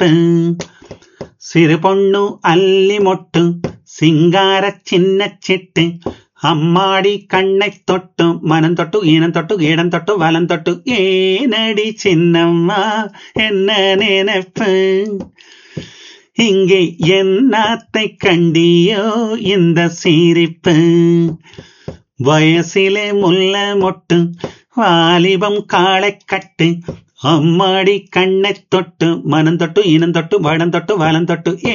நினைப்பு சிறு பொண்ணு அல்லி மொட்டு சிங்கார சின்ன சிட்டு அம்மாடி கண்ணை தொட்டு மனம் தொட்டு ஈனம் தொட்டு இடம் தொட்டு வலம் தொட்டு ஏனடி சின்னம்மா என்ன நினைப்பு இங்கே என்னத்தை கண்டியோ இந்த சிரிப்பு வயசிலே முல்ல மொட்டு வாலிபம் காளை கட்டு அம்மாடி கண்ணை தொட்டு மனம் தொட்டு இனம் தொட்டு வடம் தொட்டு வலம் தொட்டு